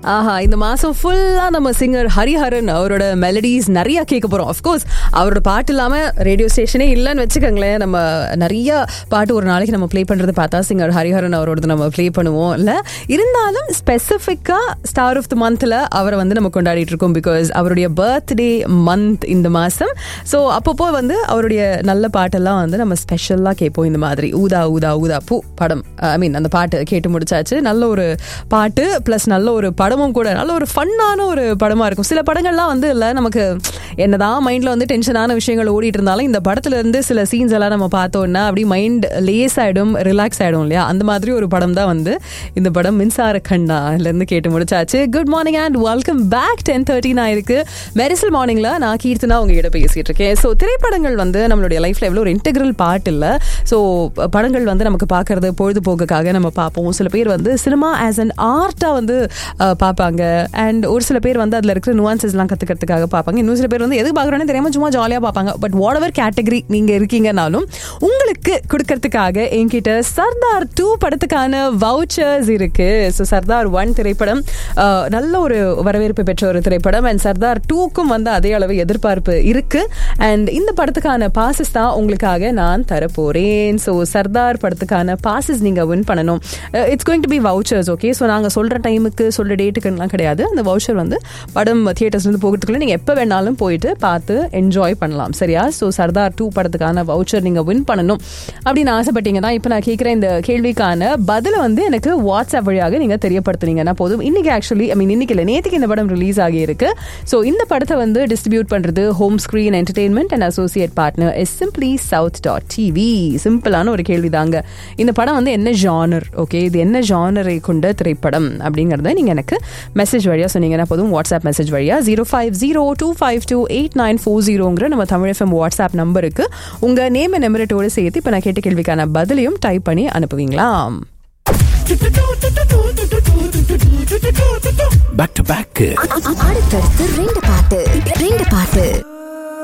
ஆஹா இந்த மாசம் ஃபுல்லா நம்ம சிங்கர் ஹரிஹரன் அவரோட மெலடிஸ் நிறைய கேட்க போறோம் அஃப்கோர்ஸ் அவரோட பாட்டு இல்லாம ரேடியோ ஸ்டேஷனே இல்லைன்னு வச்சுக்கோங்களேன் நம்ம நிறைய பாட்டு ஒரு நாளைக்கு நம்ம ப்ளே பண்றது பார்த்தா சிங்கர் ஹரிஹரன் அவரோடது நம்ம ப்ளே பண்ணுவோம் இல்ல இருந்தாலும் ஸ்பெசிஃபிக்கா ஸ்டார் ஆஃப் த மந்த்ல அவரை வந்து நம்ம கொண்டாடிட்டு இருக்கோம் பிகாஸ் அவருடைய பர்த்டே மந்த் இந்த மாசம் ஸோ அப்பப்போ வந்து அவருடைய நல்ல பாட்டெல்லாம் வந்து நம்ம ஸ்பெஷலாக கேட்போம் இந்த மாதிரி ஊதா ஊதா ஊதா பூ படம் ஐ மீன் அந்த பாட்டு கேட்டு முடிச்சாச்சு நல்ல ஒரு பாட்டு ப்ளஸ் நல்ல ஒரு படமும் கூட நல்ல ஒரு ஃபன்னான ஒரு படமா இருக்கும் சில படங்கள்லாம் வந்து இல்லை நமக்கு என்னதான் மைண்ட்ல வந்து டென்ஷனான விஷயங்கள் ஓடிட்டு இருந்தாலும் இந்த படத்துல இருந்து சில சீன்ஸ் எல்லாம் நம்ம பார்த்தோம்னா அப்படி மைண்ட் லேஸ் ஆயிடும் ரிலாக்ஸ் ஆயிடும் இல்லையா அந்த மாதிரி ஒரு படம் தான் வந்து இந்த படம் மின்சார கண்ணால இருந்து கேட்டு முடிச்சாச்சு good morning and welcome back ten thirteen ஆயிருக்கு மெரிசல் மார்னிங்ல நான் கீர்த்தனா உங்ககிட்ட பேசிட்டு இருக்கேன் ஸோ திரைப்படங்கள் வந்து நம்மளுடைய லைஃப்ல எவ்வளோ ஒரு இன்டெகிரல் பார்ட் இல்லை ஸோ படங்கள் வந்து நமக்கு பார்க்கறது பொழுதுபோக்குக்காக நம்ம பார்ப்போம் சில பேர் வந்து சினிமா ஆஸ் அன் ஆர்ட்டாக வந்து அஹ், பார்ப்பாங்க அண்ட் ஒரு சில பேர் வந்து அதில் இருக்கிற நுவான்சஸ்லாம் கற்றுக்கிறதுக்காக பார்ப்பாங்க இன்னும் சில பேர் வந்து எதுக்கு பார்க்குறோன்னு தெரியாமல் சும்மா ஜாலியாக பார்ப்பாங்க பட் வாட் எவர் கேட்டகரி நீங்கள் இருக்கீங்கனாலும் உங்களுக்கு கொடுக்கறதுக்காக என்கிட்ட சர்தார் டூ படத்துக்கான வவுச்சர்ஸ் இருக்கு ஸோ சர்தார் ஒன் திரைப்படம் அஹ், நல்ல ஒரு வரவேற்பு பெற்ற ஒரு திரைப்படம் அண்ட் சர்தார் டூக்கும் வந்து அதே அளவு எதிர்பார்ப்பு இருக்கு அண்ட் இந்த படத்துக்கான பாசஸ் தான் உங்களுக்காக நான் தரப்போறேன் ஸோ சர்தார் படத்துக்கான பாசஸ் நீங்க வின் பண்ணணும் it's going to be vouchers okay so நாங்கள் சொல்ற டைமுக்கு சொல்ற டேட்டுக்குலாம் கிடையாது அந்த வவுச்சர் வந்து படம் தியேட்டர்ஸ் வந்து போகிறதுக்குள்ள நீங்க எப்போ வேணாலும் போயிட்டு பார்த்து என்ஜாய் பண்ணலாம் சரியா ஸோ சர்தார் டூ படத்துக்கான வவுச்சர் நீங்க வின் பண்ணணும் அப்படின்னு ஆசைப்பட்டீங்கன்னா இப்போ நான் கேட்குற இந்த கேள்விக்கான பதிலை வந்து எனக்கு வாட்ஸ்அப் வழியாக நீங்க தெரியப்படுத்துனீங்கன்னா போதும் இன்னைக்கு ஆக்சுவலி ஐ மீன் இன்னைக்கு இல்லை நேற்றுக்கு இந்த படம் ரிலீஸ் ஆகியிருக்கு ஸோ இந்த படத்தை வந்து டிஸ்ட்ரிபியூட் பண்றது home screen entertainment and associate partner is simply south dot TV சிம்பிளான ஒரு கேள்வி தாங்க இந்த படம் வந்து என்ன ஜானர் ஓகே இது என்ன ஜானரை கொண்ட திரைப்படம் அப்படிங்கறத நீங்க எனக்கு மெசேஜ் வழியா சொன்னீங்கன்னா போதும் வாட்ஸ்அப் மெசேஜ் வழியா zero five zero two five two eight nine four ஜீரோங்கிற நம்ம தமிழ் எஃப்எம் வாட்ஸ்அப் நம்பருக்கு உங்க நேம் நம்பரட்டோடு சேர்த்து இப்போ நான் கேட்ட கேள்விக்கான பதிலையும் டைப் பண்ணி அனுப்புவீங்களா பேக் டு பேக் அடுத்தடுத்து ரெண்டு பாட்டு ரெண்டு பாட்டு